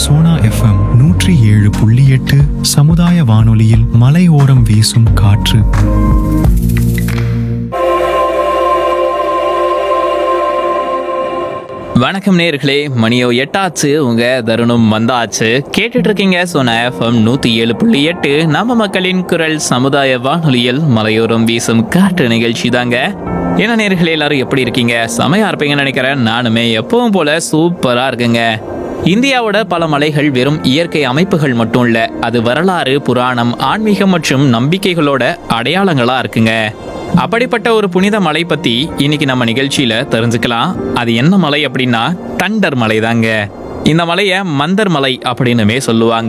Sona FM நூற்றி ஏழு புள்ளி எட்டு சமுதாய வானொலியில் மலையோரம் வீசும் காற்று வணக்கம் நேர்களே மணியோ எட்டாச்சு உங்க தருணம் வந்தாச்சு கேட்டுட்டு இருக்கீங்க சொன்ன எஃப்எம் நூத்தி ஏழு புள்ளி எட்டு நம்ம மக்களின் குரல் சமுதாய வானொலியில் மலையோரம் வீசும் காற்று நிகழ்ச்சி தாங்க என்ன நேர்களே எல்லாரும் எப்படி இருக்கீங்க செமையா இருப்பீங்கன்னு நினைக்கிறேன் நானுமே எப்பவும் போல சூப்பரா இருக்குங்க இந்தியாவோட பல மலைகள் வெறும் இயற்கை அமைப்புகள் மட்டும் இல்ல அது வரலாறு புராணம் ஆன்மீகம் மற்றும் நம்பிக்கைகளோட அடையாளங்களா இருக்குங்க அப்படிப்பட்ட ஒரு புனித மலை பத்தி இன்னைக்கு நம்ம நிகழ்ச்சியில தெரிஞ்சுக்கலாம் அது என்ன மலை அப்படின்னா தண்டர் மலை தாங்க இந்த மலையை மந்தர் மலை அப்படின்னுமே சொல்லுவாங்க